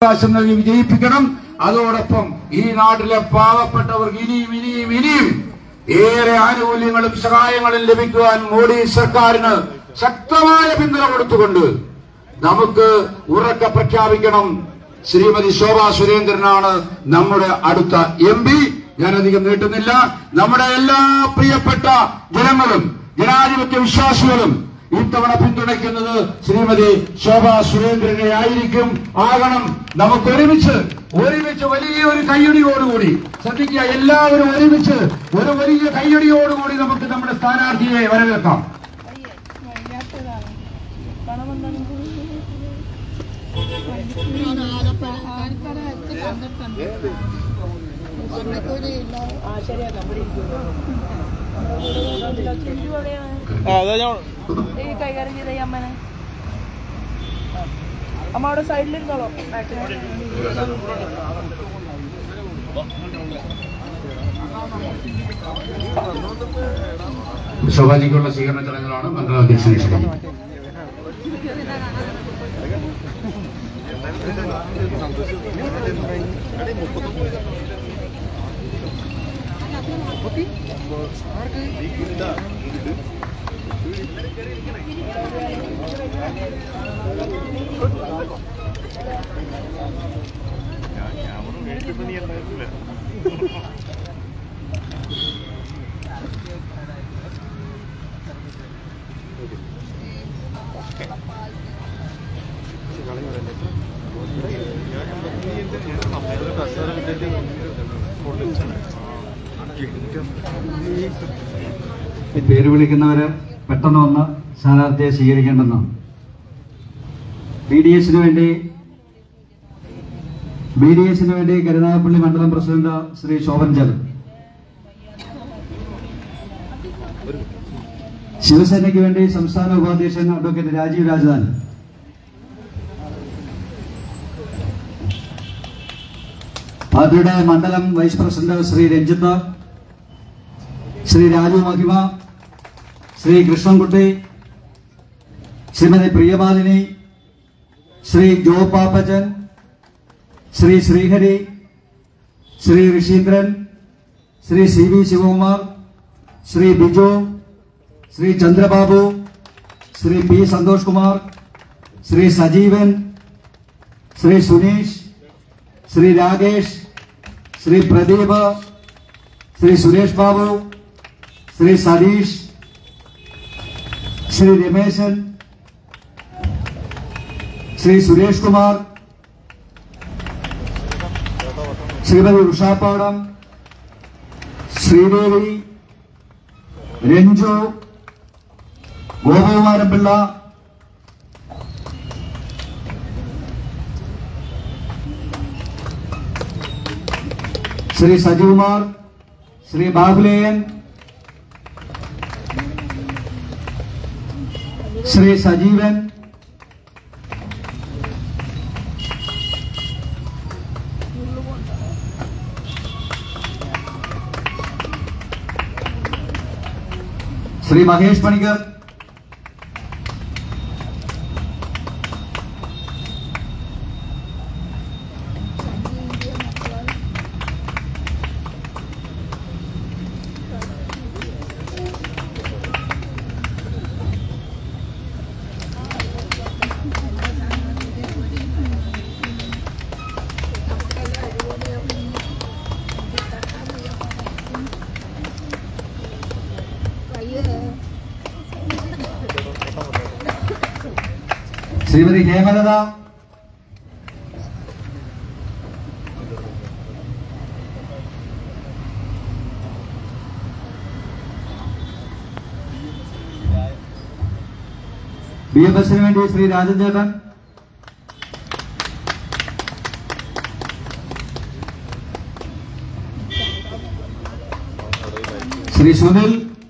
അവകാശം നൽകി വിജയിപ്പിക്കണം അതോടൊപ്പം ഈ നാട്ടിലെ പാവപ്പെട്ടവർക്ക് ഇനിയും ഇനിയും ഇനിയും ഏറെ ആനുകൂല്യങ്ങളും സഹായങ്ങളും ലഭിക്കുവാൻ മോഡി സർക്കാരിന് ശക്തമായ പിന്തുണ കൊടുത്തുകൊണ്ട് നമുക്ക് ഉറക്കെ പ്രഖ്യാപിക്കണം ശ്രീമതി ശോഭ സുരേന്ദ്രനാണ് നമ്മുടെ അടുത്ത എം പി ഞാനധികം നീട്ടുന്നില്ല നമ്മുടെ എല്ലാ പ്രിയപ്പെട്ട ജനങ്ങളും ജനാധിപത്യ വിശ്വാസികളും ഇത്തവണ പിന്തുണയ്ക്കുന്നത് ശ്രീമതി ശോഭ സുരേന്ദ്രനെ ആയിരിക്കും ആകണം നമുക്ക് ഒരുമിച്ച് ഒരുമിച്ച് വലിയൊരു കയ്യടിയോടുകൂടി ശ്രദ്ധിക്കുക എല്ലാവരും ഒരുമിച്ച് ഒരു വലിയ കയ്യടിയോടുകൂടി നമുക്ക് നമ്മുടെ സ്ഥാനാർത്ഥിയെ വരവേൽക്കാം വയ്യാത്തതാണ് പണം എന്താണ് ആൾക്കാരെ കണ്ടിട്ടുണ്ട് ആ ശരിയാ ഈ കൈകാര്യം ചെയ്ത ഈ അമ്മനെ അമ്മ അവിടെ സൈഡിലിരുന്നോളൂ ശോഭാജിക്കുള്ള സ്വീകരണ ചടങ്ങുകളാണ് മണ്ഡലാധ്യക്ഷൻ ക്ഷണിക്കുന്നത് ഈ പേര് വിളിക്കുന്നവര് പെട്ടെന്ന് വന്ന് സ്ഥാനാർത്ഥിയെ സ്വീകരിക്കേണ്ടെന്നാണ് ബി ഡി എസിന് വേണ്ടി ബി ഡി എസിന് വേണ്ടി കരുനാഗപ്പള്ളി മണ്ഡലം പ്രസിഡന്റ് ശ്രീ ശോഭൻ ജലൻ ശിവസേനയ്ക്ക് വേണ്ടി സംസ്ഥാന ഉപാധ്യക്ഷൻ അഡ്വക്കേറ്റ് രാജീവ് രാജധാനി പാർട്ടിയുടെ മണ്ഡലം vice president Shri Ranjith Shri Raju Mahima Shri Krishnankutty Shrimati Priyamalini Shri Jo Pappachan Shri Sreehari Shri Rishindran Shri C V Sivakumar Shri Biju Shri Chandrababu Shri P Santhosh Kumar Shri Sajeevan Shri Suneesh Shri Rakesh Shri Pradeep Shri Suresh Babu Shri Satheesh Shri Rameshan Shri Suresh Kumar Shrimati Ushapadam Sreedevi Ranju ഗോപകുമാരൻ Pillai Shri Sajikumar Shri Babuleyan Shri Sajeevan Shri Mahesh Panicker Shrimati Hemalatha B M എസിന് വേണ്ടി ശ്രീ രാജൻ ചേട്ടൻ ശ്രീ സുനിൽ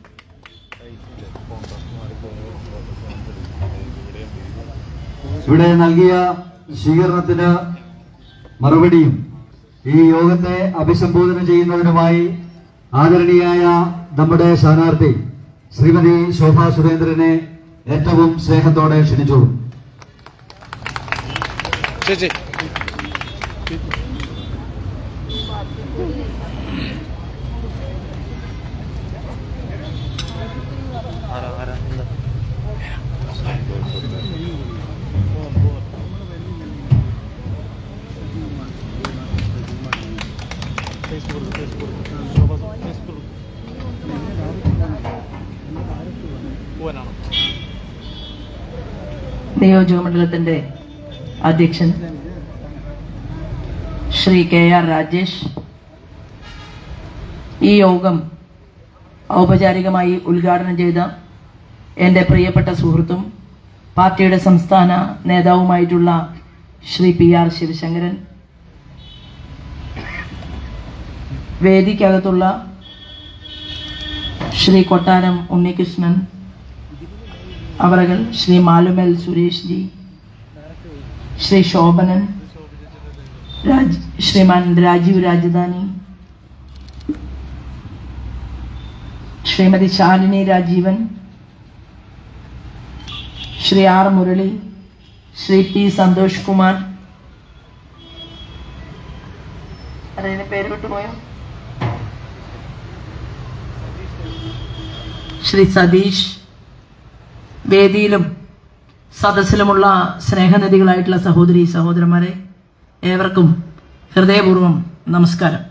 ഇവിടെ നൽകിയ സ്വീകരണത്തിന് മറുപടിയും ഈ യോഗത്തെ അഭിസംബോധന ചെയ്യുന്നതിനുമായി ആദരണീയായ നമ്മുടെ സ്ഥാനാർത്ഥി ശ്രീമതി ശോഭ സുരേന്ദ്രനെ ഏറ്റവും സ്നേഹത്തോടെ ക്ഷണിച്ചോളൂ ചേച്ചി നിയോജക മണ്ഡലത്തിന്റെ അധ്യക്ഷൻ ശ്രീ കെ ആർ രാജേഷ് ഈ യോഗം ഔപചാരികമായി ഉദ്ഘാടനം ചെയ്ത എൻ്റെ പ്രിയപ്പെട്ട സുഹൃത്തും പാർട്ടിയുടെ സംസ്ഥാന നേതാവുമായിട്ടുള്ള ശ്രീ പി ആർ ശിവശങ്കരൻ വേദിക്കകത്തുള്ള ശ്രീ കൊട്ടാരം ഉണ്ണികൃഷ്ണൻ അവറകൾ ശ്രീ മാലുമൽ സുരേഷ് ജി ശ്രീ ശോഭനൻ രാജ് ശ്രീമാൻ രാജീവ് രാജധാനി ശ്രീമതി ശാലിനി രാജീവൻ ശ്രീ ആർ മുരളി ശ്രീ പി സന്തോഷ് കുമാർ അതിന് പേര് വിട്ടുപോയോ ശ്രീ സതീഷ് വേദിയിലും സദസ്സിലുമുള്ള സ്നേഹനദികളായിട്ടുള്ള സഹോദരി സഹോദരന്മാരെ ഏവർക്കും ഹൃദയപൂർവ്വം നമസ്കാരം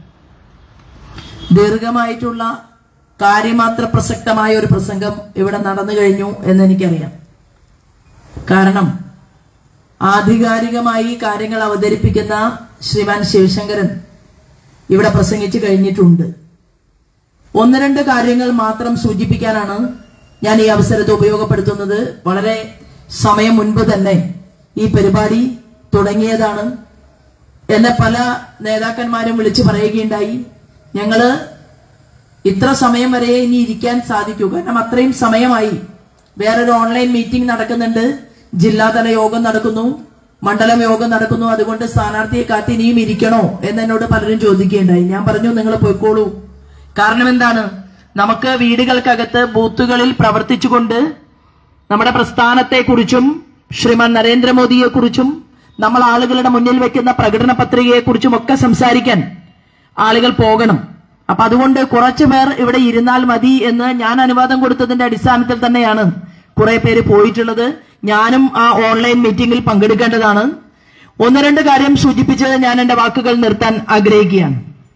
ദീർഘമായിട്ടുള്ള കാര്യമാത്ര പ്രസക്തമായ ഒരു പ്രസംഗം ഇവിടെ നടന്നു കഴിഞ്ഞു എന്ന് എനിക്കറിയാം കാരണം ആധികാരികമായി കാര്യങ്ങൾ അവതരിപ്പിക്കുന്ന ശ്രീമാൻ ശിവശങ്കരൻ ഇവിടെ പ്രസംഗിച്ചു കഴിഞ്ഞിട്ടുണ്ട് ഒന്ന് രണ്ട് കാര്യങ്ങൾ മാത്രം സൂചിപ്പിക്കാനാണ് ഞാൻ ഈ അവസരത്തെ ഉപയോഗപ്പെടുത്തുന്നത് വളരെ സമയം മുൻപ് തന്നെ ഈ പരിപാടി തുടങ്ങിയതാണ് എന്നെ പല നേതാക്കന്മാരും വിളിച്ചു പറയുകയുണ്ടായി ഞങ്ങള് ഇത്ര സമയം വരെ ഇനി ഇരിക്കാൻ സാധിക്കൂ കാരണം അത്രയും സമയമായി വേറൊരു ഓൺലൈൻ മീറ്റിംഗ് നടക്കുന്നുണ്ട് ജില്ലാതല യോഗം നടക്കുന്നു മണ്ഡലം യോഗം നടക്കുന്നു അതുകൊണ്ട് സ്ഥാനാർത്ഥിയെ കാത്ത് ഇനിയും ഇരിക്കണോ എന്ന് എന്നോട് പലരും ചോദിക്കുകയുണ്ടായി ഞാൻ പറഞ്ഞു നിങ്ങൾ പോയിക്കോളൂ കാരണം എന്താണ് നമുക്ക് വീടുകൾക്കകത്ത് ബൂത്തുകളിൽ പ്രവർത്തിച്ചുകൊണ്ട് നമ്മുടെ പ്രസ്ഥാനത്തെക്കുറിച്ചും ശ്രീമാൻ നരേന്ദ്രമോദിയെ കുറിച്ചും നമ്മൾ ആളുകളുടെ മുന്നിൽ വെക്കുന്ന പ്രകടന പത്രികയെ കുറിച്ചും ഒക്കെ സംസാരിക്കാൻ ആളുകൾ പോകണം അപ്പൊ അതുകൊണ്ട് കുറച്ചു പേർ ഇവിടെ ഇരുന്നാൽ മതി എന്ന് ഞാൻ അനുവാദം കൊടുത്തതിന്റെ അടിസ്ഥാനത്തിൽ തന്നെയാണ് കുറെ പേര് പോയിട്ടുള്ളത് ഞാനും ആ ഓൺലൈൻ മീറ്റിംഗിൽ പങ്കെടുക്കേണ്ടതാണ് ഒന്ന് രണ്ട് കാര്യം സൂചിപ്പിച്ച് ഞാൻ എന്റെ വാക്കുകൾ നിർത്താൻ ആഗ്രഹിക്കുകയാണ്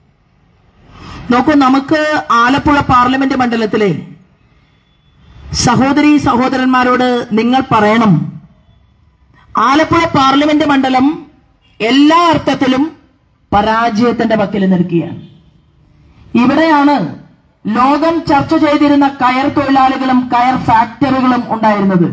നോക്കൂ നമുക്ക് ആലപ്പുഴ പാർലമെന്റ് മണ്ഡലത്തിലെ സഹോദരി സഹോദരന്മാരോട് നിങ്ങൾ പറയണം ആലപ്പുഴ പാർലമെന്റ് മണ്ഡലം എല്ലാ അർത്ഥത്തിലും പരാജയത്തിന്റെ വക്കിൽ നിൽക്കുകയാണ് ഇവിടെയാണ് ലോകം ചർച്ച ചെയ്തിരുന്ന കയർ തൊഴിലാളികളും കയർ ഫാക്ടറികളും ഉണ്ടായിരുന്നത്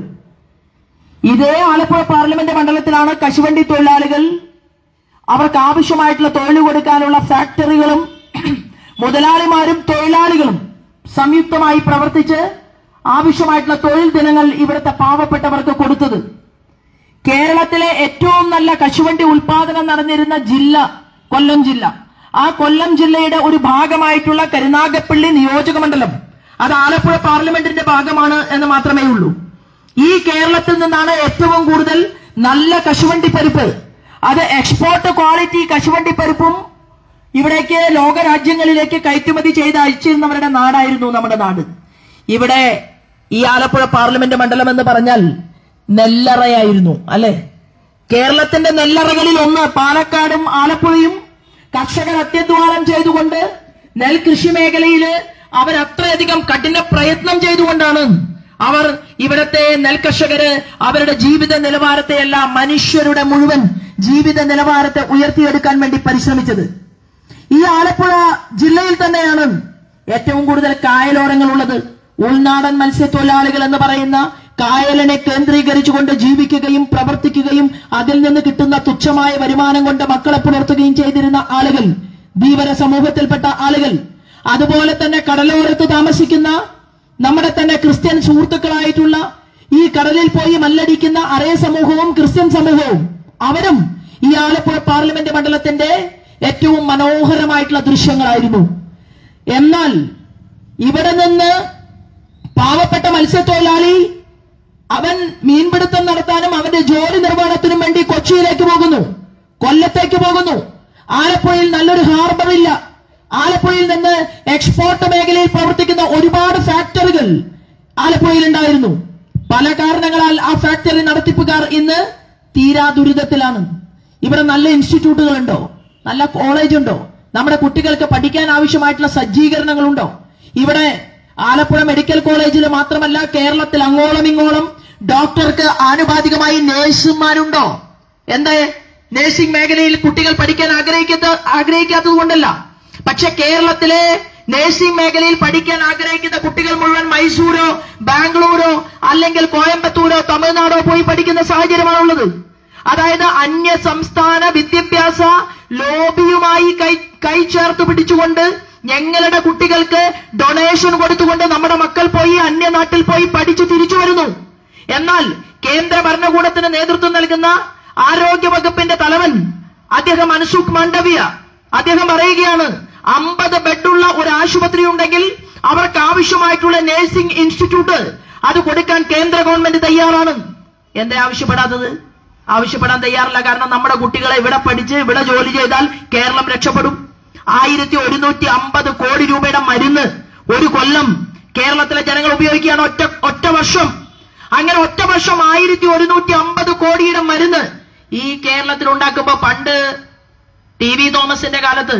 ഇതേ ആലപ്പുഴ പാർലമെന്റ് മണ്ഡലത്തിലാണ് കശുവണ്ടി തൊഴിലാളികൾ അവർക്ക് ആവശ്യമായിട്ടുള്ള തൊഴിൽ കൊടുക്കാനുള്ള ഫാക്ടറികളും മുതലാളിമാരും തൊഴിലാളികളും സംയുക്തമായി പ്രവർത്തിച്ച് ആവശ്യമായിട്ടുള്ള തൊഴിൽ ദിനങ്ങൾ ഇവിടുത്തെ പാവപ്പെട്ടവർക്ക് കൊടുത്തത് കേരളത്തിലെ ഏറ്റവും നല്ല കശുവണ്ടി ഉൽപാദനം നടന്നിരുന്ന ജില്ല കൊല്ലം ജില്ല ആ കൊല്ലം ജില്ലയുടെ ഒരു ഭാഗമായിട്ടുള്ള കരുനാഗപ്പള്ളി നിയോജക മണ്ഡലം അത് ആലപ്പുഴ പാർലമെന്റിന്റെ ഭാഗമാണ് എന്ന് മാത്രമേ ഉള്ളൂ ഈ കേരളത്തിൽ നിന്നാണ് ഏറ്റവും കൂടുതൽ നല്ല കശുവണ്ടി പരിപ്പ് അത് എക്സ്പോർട്ട് ക്വാളിറ്റി കശുവണ്ടി പരിപ്പും ഇവിടേക്ക് ലോക രാജ്യങ്ങളിലേക്ക് കയറ്റുമതി ചെയ്ത് അയച്ചിരുന്നവരുടെ നാടായിരുന്നു നമ്മുടെ നാട് ഇവിടെ ഈ ആലപ്പുഴ പാർലമെന്റ് മണ്ഡലം എന്ന് പറഞ്ഞാൽ നെല്ലറയായിരുന്നു അല്ലെ കേരളത്തിന്റെ നെല്ലറകളിൽ ഒന്ന് പാലക്കാടും ആലപ്പുഴയും കർഷകർ അത്യധ്വാനം ചെയ്തുകൊണ്ട് നെൽകൃഷി മേഖലയിൽ അവർ അത്രയധികം കഠിന പ്രയത്നം ചെയ്തുകൊണ്ടാണ് അവർ ഇവിടത്തെ നെൽകർഷകര് അവരുടെ ജീവിത നിലവാരത്തെയല്ല മനുഷ്യരുടെ മുഴുവൻ ജീവിത നിലവാരത്തെ ഉയർത്തിയെടുക്കാൻ വേണ്ടി പരിശ്രമിച്ചത് ഈ ആലപ്പുഴ ജില്ലയിൽ തന്നെയാണ് ഏറ്റവും കൂടുതൽ കായലോരങ്ങൾ ഉള്ളത് ഉൾനാടൻ മത്സ്യത്തൊഴിലാളികൾ എന്ന് പറയുന്ന കായലിനെ കേന്ദ്രീകരിച്ചുകൊണ്ട് ജീവിക്കുകയും പ്രവർത്തിക്കുകയും അതിൽ നിന്ന് കിട്ടുന്ന തുച്ഛമായ വരുമാനം കൊണ്ട് മക്കളെ പുലർത്തുകയും ചെയ്തിരുന്ന ആളുകൾ ധീവര സമൂഹത്തിൽപ്പെട്ട ആളുകൾ അതുപോലെ തന്നെ കടലോരത്ത് താമസിക്കുന്ന നമ്മുടെ തന്നെ ക്രിസ്ത്യൻ സുഹൃത്തുക്കളായിട്ടുള്ള ഈ കടലിൽ പോയി മല്ലടിക്കുന്ന അറേ സമൂഹവും ക്രിസ്ത്യൻ സമൂഹവും അവരും ഈ ആലപ്പുഴ പാർലമെന്റ് മണ്ഡലത്തിന്റെ ഏറ്റവും മനോഹരമായിട്ടുള്ള ദൃശ്യങ്ങളായിരുന്നു എന്നാൽ ഇവിടെ നിന്ന് പാവപ്പെട്ട മത്സ്യത്തൊഴിലാളി അവൻ മീൻപിടുത്തം നടത്താനും അവന്റെ ജോലി നിർവഹണത്തിനും വേണ്ടി കൊച്ചിയിലേക്ക് പോകുന്നു കൊല്ലത്തേക്ക് പോകുന്നു ആലപ്പുഴയിൽ നല്ലൊരു ഹാർബർ ഇല്ല ആലപ്പുഴയിൽ നിന്ന് എക്സ്പോർട്ട് മേഖലയിൽ പ്രവർത്തിക്കുന്ന ഒരുപാട് ഫാക്ടറികൾ ആലപ്പുഴയിൽ ഉണ്ടായിരുന്നു പല കാരണങ്ങളാൽ ആ ഫാക്ടറി നടത്തിപ്പുകാർ ഇന്ന് തീരാ ദുരിതത്തിലാണ് ഇവിടെ നല്ല ഇൻസ്റ്റിറ്റ്യൂട്ടുകളുണ്ടോ നല്ല കോളേജ് ഉണ്ടോ നമ്മുടെ കുട്ടികൾക്ക് പഠിക്കാൻ ആവശ്യമായിട്ടുള്ള സജ്ജീകരണങ്ങളുണ്ടോ ഇവിടെ ആലപ്പുഴ മെഡിക്കൽ കോളേജിൽ മാത്രമല്ല കേരളത്തിൽ അങ്ങോളം ഇങ്ങോളം ഡോക്ടർക്ക് ആനുപാതികമായി നേഴ്സുമാരുണ്ടോ എന്താ നഴ്സിംഗ് മേഖലയിൽ കുട്ടികൾ പഠിക്കാൻ ആഗ്രഹിക്കാത്ത ആഗ്രഹിക്കാത്തത് കൊണ്ടല്ല പക്ഷെ കേരളത്തിലെ നഴ്സിംഗ് മേഖലയിൽ പഠിക്കാൻ ആഗ്രഹിക്കുന്ന കുട്ടികൾ മുഴുവൻ മൈസൂരോ ബാംഗ്ലൂരോ അല്ലെങ്കിൽ കോയമ്പത്തൂരോ തമിഴ്നാടോ പോയി പഠിക്കുന്ന സാഹചര്യമാണുള്ളത് അതായത് അന്യ സംസ്ഥാന വിദ്യാഭ്യാസ ലോബിയുമായി കൈ കൈ ചേർത്ത് പിടിച്ചുകൊണ്ട് ഞങ്ങളുടെ കുട്ടികൾക്ക് ഡൊണേഷൻ കൊടുത്തുകൊണ്ട് നമ്മുടെ മക്കൾ പോയി അന്യനാട്ടിൽ പോയി പഠിച്ചു തിരിച്ചു വരുന്നു എന്നാൽ കേന്ദ്ര ഭരണകൂടത്തിന് നേതൃത്വം നൽകുന്ന ആരോഗ്യ വകുപ്പിന്റെ തലവൻ അദ്ദേഹം അൻസുഖ് മാണ്ഡവ്യ അദ്ദേഹം പറയുകയാണ് അമ്പത് ബെഡുള്ള ഒരു ആശുപത്രി ഉണ്ടെങ്കിൽ അവർക്ക് ആവശ്യമായിട്ടുള്ള നഴ്സിംഗ് ഇൻസ്റ്റിറ്റ്യൂട്ട് അത് കൊടുക്കാൻ കേന്ദ്ര ഗവൺമെന്റ് തയ്യാറാണ് എന്താ ആവശ്യപ്പെടാത്തത് ആവശ്യപ്പെടാൻ തയ്യാറില്ല കാരണം നമ്മുടെ കുട്ടികളെ ഇവിടെ പഠിച്ച് ഇവിടെ ജോലി ചെയ്താൽ കേരളം രക്ഷപ്പെടും ആയിരത്തി ഒരുന്നൂറ്റി അമ്പത് കോടി രൂപയുടെ മരുന്ന് ഒരു കൊല്ലം കേരളത്തിലെ ജനങ്ങൾ ഉപയോഗിക്കുകയാണ് ഒറ്റ ഒറ്റ വർഷം അങ്ങനെ ഒറ്റ വർഷം ആയിരത്തി ഒരുന്നൂറ്റി അമ്പത് കോടിയുടെ മരുന്ന് ഈ കേരളത്തിൽ ഉണ്ടാക്കുമ്പോ പണ്ട് ടി വി തോമസിന്റെ കാലത്ത്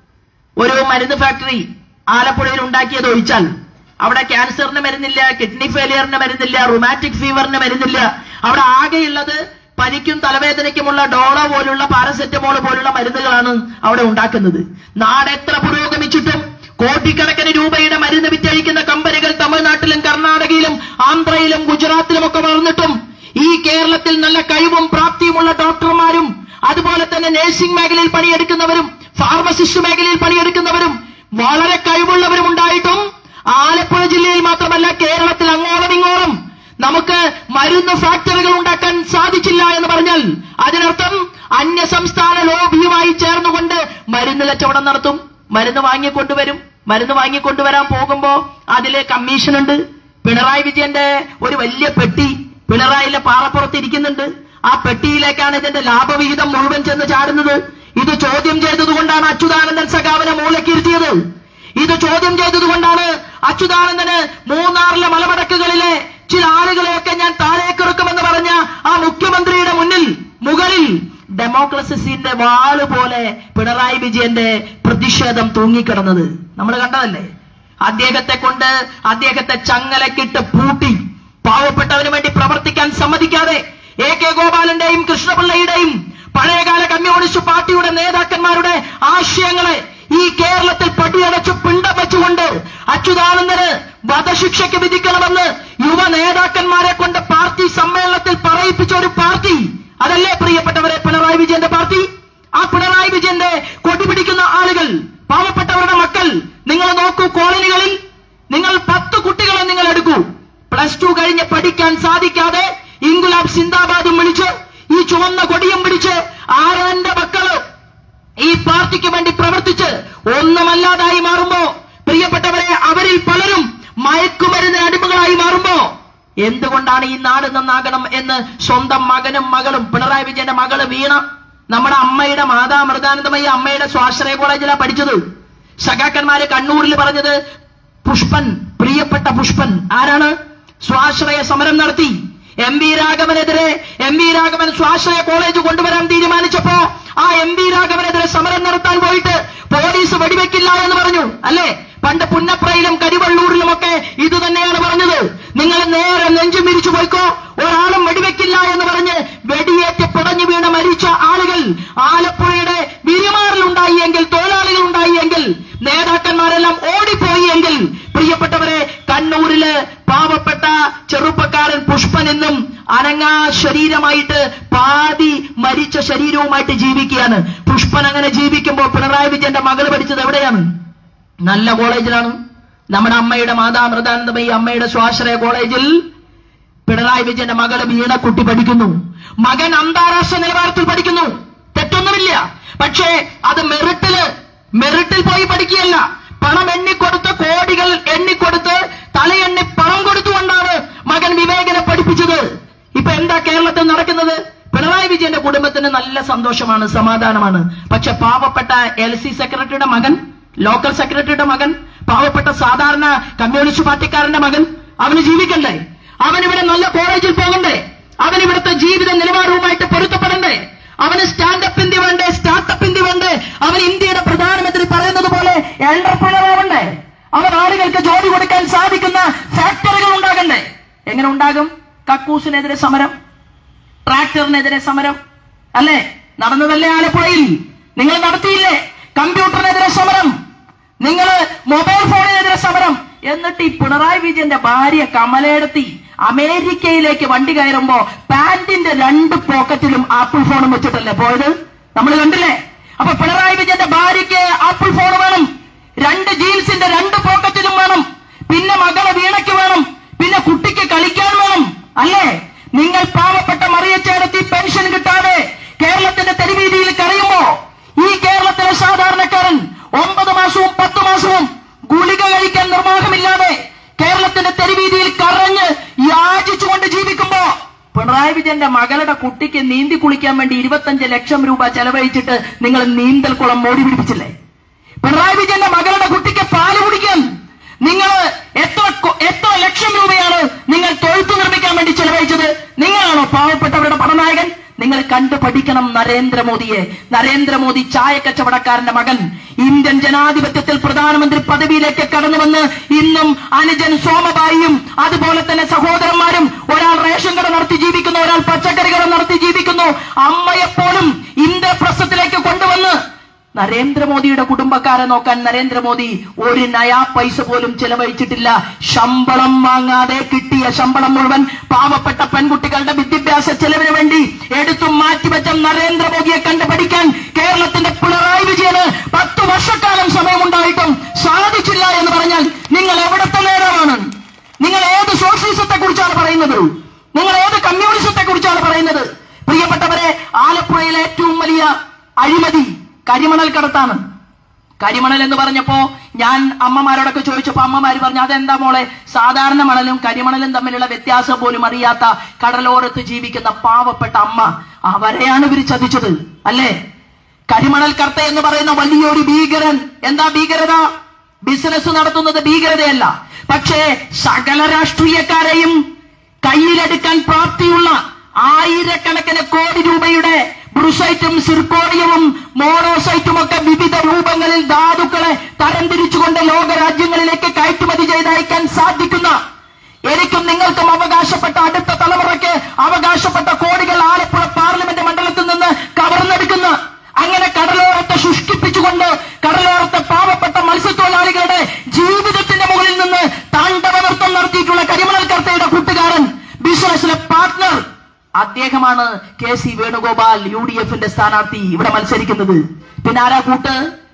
ഒരു മരുന്ന് ഫാക്ടറി ആലപ്പുഴയിൽ ഉണ്ടാക്കിയത് ഒഴിച്ചാൽ അവിടെ ക്യാൻസറിന് മരുന്നില്ല കിഡ്നി ഫെയിലിയറിന് മരുന്നില്ല റുമാറ്റിക് ഫീവറിന് മരുന്നില്ല അവിടെ ആകെയുള്ളത് പനിക്കും തലവേദനയ്ക്കുമുള്ള ഡോളോ പോലുള്ള പാരസെറ്റമോൾ പോലുള്ള മരുന്നുകളാണ് അവിടെ ഉണ്ടാക്കുന്നത് നാടെത്ര പുരോഗമിച്ചിട്ടും കോടിക്കണക്കിന് രൂപയുടെ മരുന്ന് വിറ്റഴിക്കുന്ന കമ്പനികൾ തമിഴ്നാട്ടിലും കർണാടകയിലും ആന്ധ്രയിലും ഗുജറാത്തിലും ഒക്കെ വളർന്നിട്ടും ഈ കേരളത്തിൽ നല്ല കഴിവും പ്രാപ്തിയുമുള്ള ഡോക്ടർമാരും അതുപോലെ തന്നെ നഴ്സിംഗ് മേഖലയിൽ പണിയെടുക്കുന്നവരും ഫാർമസിസ്റ്റ് മേഖലയിൽ പണിയെടുക്കുന്നവരും വളരെ കഴിവുള്ളവരും ഉണ്ടായിട്ടും ആലപ്പുഴ ജില്ലയിൽ മാത്രമല്ല കേരളത്തിൽ അങ്ങോളം ഇങ്ങോളം നമുക്ക് മരുന്ന് ഫാക്ടറികൾ ഉണ്ടാക്കാൻ സാധിച്ചില്ല എന്ന് പറഞ്ഞാൽ അതിനർത്ഥം അന്യ സംസ്ഥാന ലോബിയുമായി ചേർന്നുകൊണ്ട് മരുന്ന് കച്ചവടം നടത്തും മരുന്ന് വാങ്ങിക്കൊണ്ടുവരും മരുന്ന് വാങ്ങിക്കൊണ്ടുവരാൻ പോകുമ്പോ അതില് കമ്മീഷൻ ഉണ്ട് പിണറായി വിജയന്റെ ഒരു വലിയ പെട്ടി പിണറായിലെ പാറപ്പുറത്ത് ഇരിക്കുന്നുണ്ട് ആ പെട്ടിയിലേക്കാണ് ഇതിന്റെ ലാഭവിഹിതം മുഴുവൻ ചെന്ന് ചാടുന്നത് ഇത് ചോദ്യം ചെയ്തതുകൊണ്ടാണ് അച്യുതാനന്ദൻ സഖാവിനെ മൂലക്കിരുത്തിയത് ഇത് ചോദ്യം ചെയ്തതുകൊണ്ടാണ് അച്യുതാനന്ദന് മൂന്നാറിലെ മലമടക്കുകളിലെ ചില ആളുകളെയൊക്കെ ഞാൻ താഴേക്കിറക്കുമെന്ന് പറഞ്ഞ ആ മുഖ്യമന്ത്രിയുടെ മുന്നിൽ മുകളിൽ ഡെമോക്രസിന്റെ വാള് പോലെ പിണറായി വിജയന്റെ പ്രതിഷേധം തൂങ്ങിക്കിടന്നത് നമ്മൾ കണ്ടതല്ലേ അദ്ദേഹത്തെ കൊണ്ട് അദ്ദേഹത്തെ ചങ്ങലക്കിട്ട് പൂട്ടി പാവപ്പെട്ടവന് വേണ്ടി പ്രവർത്തിക്കാൻ സമ്മതിക്കാതെ എ കെ ഗോപാലന്റെയും കൃഷ്ണപിള്ളയുടെയും പഴയകാല കമ്മ്യൂണിസ്റ്റ് പാർട്ടിയുടെ നേതാക്കന്മാരുടെ ആശയങ്ങളെ ഈ കേരളത്തിൽ പടിയടച്ച് പിണ്ടം വെച്ചുകൊണ്ട് അച്യുതാനന്ദന് വധശിക്ഷയ്ക്ക് വിധിക്കണമെന്ന് യുവ നേതാക്കന്മാരെ കൊണ്ട് പാർട്ടി സമ്മേളനത്തിൽ പറയിപ്പിച്ച ഒരു പാർട്ടി അതല്ലേ പ്രിയപ്പെട്ടവരെ പിണറായി വിജയന്റെ പാർട്ടി ആ പിണറായി വിജയന്റെ കൊടി പിടിക്കുന്ന ആളുകൾ പാവപ്പെട്ടവരുടെ മക്കൾ നിങ്ങൾ നോക്കൂ കോളനികളിൽ നിങ്ങൾ പത്ത് കുട്ടികളെ നിങ്ങൾ എടുക്കൂ പ്ലസ് ടു കഴിഞ്ഞ് പഠിക്കാൻ സാധിക്കാതെ ഇൻഗുലാബ് സിന്ദാബാദും വിളിച്ച് ഈ ചുവന്ന കൊടിയും പിടിച്ച് ആരാന്റെ മക്കള് ഈ പാർട്ടിക്ക് വേണ്ടി പ്രവർത്തിച്ച് ഒന്നുമല്ലാതായി മാറുമ്പോ പ്രിയപ്പെട്ടവരെ അവരിൽ പലരും മയക്കുമരുന്ന് അടിമകളായി മാറുമ്പോ എന്തുകൊണ്ടാണ് ഈ നാട് നന്നാകണം എന്ന് സ്വന്തം മകനും മകളും പിണറായി വിജയന്റെ മകള് വീണ നമ്മുടെ അമ്മയുടെ മാതാ മൃദാനന്ദമയി അമ്മയുടെ സ്വാശ്രയ കോളേജിലാണ് പഠിച്ചത് സഖാക്കന്മാര് കണ്ണൂരിൽ പറഞ്ഞത് പുഷ്പൻ പ്രിയപ്പെട്ട പുഷ്പൻ ആരാണ് സ്വാശ്രയ സമരം നടത്തി എം വി രാഘവനെതിരെ എം വി രാഘവൻ സ്വാശ്രയ കോളേജ് കൊണ്ടുവരാൻ തീരുമാനിച്ചപ്പോ ആ എം വി രാഘവനെതിരെ സമരം നടത്താൻ പോയിട്ട് പോലീസ് വെടിവെക്കില്ല എന്ന് പറഞ്ഞു അല്ലേ പണ്ട് പുന്നപ്രയിലും കരിവള്ളൂരിലുമൊക്കെ ഇത് തന്നെയാണ് പറഞ്ഞത് നിങ്ങൾ നേരെ നെഞ്ചു മിരിച്ചു പോയിക്കോ ഒരാളും വെടിവെക്കില്ല എന്ന് പറഞ്ഞ് വെടിയേറ്റ് പിടഞ്ഞു വീണ് മരിച്ച ആളുകൾ ആലപ്പുഴയുടെ വിരിമാറിലുണ്ടായി എങ്കിൽ തൊഴിലാളികൾ ഉണ്ടായി എങ്കിൽ നേതാക്കന്മാരെല്ലാം ഓടിപ്പോയി എങ്കിൽ പ്രിയപ്പെട്ടവരെ കണ്ണൂരില് പാവപ്പെട്ട ചെറുപ്പക്കാരൻ പുഷ്പൻ എന്നും അനങ്ങാ ശരീരമായിട്ട് പാതി മരിച്ച ശരീരവുമായിട്ട് ജീവിക്കുകയാണ് പുഷ്പൻ അങ്ങനെ ജീവിക്കുമ്പോൾ പിണറായി വിജയന്റെ മകള് പഠിച്ചത് എവിടെയാണ് നല്ല കോളേജിലാണ് നമ്മുടെ അമ്മയുടെ മാതാമൃതാനന്ദമയി അമ്മയുടെ സ്വാശ്രയ കോളേജിൽ പിണറായി വിജയന്റെ മകള് വീണക്കുട്ടി പഠിക്കുന്നു മകൻ അന്താരാഷ്ട്ര നിലവാരത്തിൽ പഠിക്കുന്നു തെറ്റൊന്നുമില്ല പക്ഷേ അത് മെറിറ്റില് മെറിറ്റിൽ പോയി പഠിക്കുകയല്ല പണം എണ്ണിക്കൊടുത്ത് കോടികൾ എണ്ണിക്കൊടുത്ത് തലയെണ്ണി പണം കൊടുത്തുകൊണ്ടാണ് മകൻ വിവേകനെ പഠിപ്പിച്ചത് ഇപ്പൊ എന്താ കേരളത്തിൽ നടക്കുന്നത് പിണറായി വിജയന്റെ കുടുംബത്തിന് നല്ല സന്തോഷമാണ് സമാധാനമാണ് പക്ഷെ പാവപ്പെട്ട എൽ സി സെക്രട്ടറിയുടെ മകൻ ലോക്കൽ സെക്രട്ടറിയുടെ മകൻ പാവപ്പെട്ട സാധാരണ കമ്മ്യൂണിസ്റ്റ് പാർട്ടിക്കാരന്റെ മകൻ അവന് ജീവിക്കണ്ടേ അവൻ ഇവിടെ നല്ല കോളേജിൽ പോകണ്ടേ അവൻ ഇവിടുത്തെ ജീവിത നിലവാരവുമായിട്ട് പൊരുത്തപ്പെടണ്ടേ അവന് സ്റ്റാൻഡപ്പ് ഇന്ത്യ വേണ്ടേ സ്റ്റാർട്ടപ്പ് ഇന്ത്യ വേണ്ടേ അവൻ ഇന്ത്യയുടെ പ്രധാനമന്ത്രി പറയുന്നത് പോലെ എന്റർപ്രണർ ആവണ്ടേ അവൻ ആളുകൾക്ക് ജോലി കൊടുക്കാൻ സാധിക്കുന്ന ഫാക്ടറികൾ ഉണ്ടാകണ്ടേ എങ്ങനെ ഉണ്ടാകും കക്കൂസിനെതിരെ സമരം ട്രാക്ടറിനെതിരെ സമരം അല്ലേ നടന്നതല്ലേ ആലപ്പുഴയിൽ നിങ്ങൾ നടത്തിയില്ലേ കമ്പ്യൂട്ടറിനെതിരെ സമരം നിങ്ങൾ മൊബൈൽ ഫോണിനെതിരെ സമരം എന്നിട്ട് ഈ പിണറായി വിജയന്റെ ഭാര്യ കമലയെടുത്തി അമേരിക്കയിലേക്ക് വണ്ടി കയറുമ്പോ പാന്റിന്റെ രണ്ട് പോക്കറ്റിലും ആപ്പിൾ ഫോണും വെച്ചിട്ടല്ലേ പോയത് നമ്മൾ കണ്ടില്ലേ അപ്പൊ പിണറായി വിജയന്റെ ഭാര്യയ്ക്ക് ആപ്പിൾ ഫോൺ വേണം രണ്ട് ജീൻസിന്റെ രണ്ട് പോക്കറ്റിലും വേണം പിന്നെ മകളെ വീണയ്ക്ക് വേണം പിന്നെ കുട്ടിക്ക് കളിക്കാൻ വേണം അല്ലേ നിങ്ങൾ പാവപ്പെട്ട മറിയച്ചേടത്തി പെൻഷൻ കിട്ടാതെ കേരളത്തിന്റെ തെരുവീതിയിൽ കരയുമ്പോ ഈ കേരളത്തിലെ സാധാരണക്കാരൻ ഒമ്പത് മാസവും പത്ത് മാസവും ഗുളിക കഴിക്കാൻ നിർവാഹമില്ലാതെ കേരളത്തിന്റെ തെരുവീതിയിൽ കറഞ്ഞ് യാചിച്ചുകൊണ്ട് ജീവിക്കുമ്പോ പിണറായി വിജയന്റെ മകളുടെ കുട്ടിക്ക് നീന്തി കുളിക്കാൻ വേണ്ടി ഇരുപത്തഞ്ച് ലക്ഷം രൂപ ചെലവഴിച്ചിട്ട് നിങ്ങൾ നീന്തൽ കുളം മോടി പിടിപ്പിച്ചില്ലേ പിണറായി വിജയന്റെ മകളുടെ കുട്ടിക്ക് പാല് കുടിക്കാൻ നിങ്ങൾ എത്ര കൊ- എത്ര ലക്ഷം രൂപയാണ് നിങ്ങൾ തൊഴുത്ത് നിർമ്മിക്കാൻ വേണ്ടി ചെലവഴിച്ചത് നിങ്ങളാണോ പാവപ്പെട്ടവരുടെ പടനായകൻ നിങ്ങൾ കണ്ടു പഠിക്കണം നരേന്ദ്രമോദിയെ നരേന്ദ്രമോദി ചായ കച്ചവടക്കാരന്റെ മകൻ ഇന്ത്യൻ ജനാധിപത്യത്തിൽ പ്രധാനമന്ത്രി പദവിയിലേക്ക് കടന്നു വന്ന് ഇന്നും അനുജൻ സോമബായിയും അതുപോലെ തന്നെ സഹോദരന്മാരും ഒരാൾ റേഷൻ കട നടത്തി ജീവിക്കുന്നു ഒരാൾ പച്ചക്കറി കട നടത്തി ജീവിക്കുന്നു അമ്മയെപ്പോലും ഇന്ദ്രപ്രസ്ഥത്തിലേക്ക് കൊണ്ടുവന്ന് നരേന്ദ്രമോദിയുടെ കുടുംബക്കാരെ നോക്കാൻ നരേന്ദ്രമോദി ഒരു നയാ പൈസ പോലും ചെലവഴിച്ചിട്ടില്ല ശമ്പളം വാങ്ങാതെ കിട്ടിയ ശമ്പളം മുഴുവൻ പാവപ്പെട്ട പെൺകുട്ടികളുടെ വിദ്യാഭ്യാസ ചെലവിന് വേണ്ടി എടുത്തു മാറ്റിവെച്ച നരേന്ദ്രമോദിയെ കണ്ടു പഠിക്കാൻ കേരളത്തിന്റെ പിണറായി വിജയന് പത്തു വർഷക്കാലം സമയമുണ്ടായിട്ടും സാധിച്ചില്ല എന്ന് പറഞ്ഞാൽ നിങ്ങൾ എവിടത്തെ നേതാവാണ് നിങ്ങൾ ഏത് സോഷ്യലിസത്തെ കുറിച്ചാണ് പറയുന്നത് നിങ്ങൾ ഏത് കമ്മ്യൂണിസത്തെ കുറിച്ചാണ് പറയുന്നത് പ്രിയപ്പെട്ടവരെ ആലപ്പുഴയിലെ ഏറ്റവും വലിയ അഴിമതി കരിമണൽ കടത്താണ് കരിമണൽ എന്ന് പറഞ്ഞപ്പോ ഞാൻ അമ്മമാരോടൊക്കെ ചോദിച്ചപ്പോ അമ്മമാര് പറഞ്ഞു അതെന്താ മോളെ സാധാരണ മണലും കരിമണലും തമ്മിലുള്ള വ്യത്യാസം പോലും അറിയാത്ത കടലോരത്ത് ജീവിക്കുന്ന പാവപ്പെട്ട അമ്മ അവരെയാണ് ഇവർ ചതിച്ചത് അല്ലേ കരിമണൽ കർത്ത എന്ന് പറയുന്ന വലിയൊരു ഭീകരൻ എന്താ ഭീകരത ബിസിനസ് നടത്തുന്നത് ഭീകരതയല്ല പക്ഷേ സകല രാഷ്ട്രീയക്കാരെയും കയ്യിലെടുക്കാൻ പ്രാപ്തിയുള്ള ആയിരക്കണക്കിന് കോടി രൂപയുടെ ബ്രുസൈറ്റും സിർക്കോണിയവും മോണോസൈറ്റും ഒക്കെ വിവിധ രൂപങ്ങളിൽ ധാതുക്കളെ തരംതിരിച്ചുകൊണ്ട് ലോക രാജ്യങ്ങളിലേക്ക് കയറ്റുമതി ചെയ്ത് അയക്കാൻ സാധിക്കുന്ന എനിക്കും നിങ്ങൾക്കും അവകാശപ്പെട്ട അടുത്ത തലമുറയ്ക്ക് അവകാശപ്പെട്ട കോടികൾ ആലപ്പുഴ പാർലമെന്റ് മണ്ഡലത്തിൽ നിന്ന് കവർന്നെടുക്കുന്ന അങ്ങനെ കടലോരത്തെ ശുഷ്കിപ്പിച്ചുകൊണ്ട് കടലോരത്തെ പാവപ്പെട്ട മത്സ്യത്തൊഴിലാളികളുടെ ജീവിതത്തിന്റെ മുകളിൽ നിന്ന് താണ്ഡവ നൃത്തം നടത്തിയിട്ടുള്ള കരിമണൽ കർത്തയുടെ കൂട്ടുകാരൻ ബിസിനസ്സിലെ പാർട്ട്ണർ അദ്ദേഹമാണ് K C Venugopal U D എഫിന്റെ സ്ഥാനാർത്ഥി ഇവിടെ മത്സരിക്കുന്നത് പിന്നെ ആരാ കൂട്ട്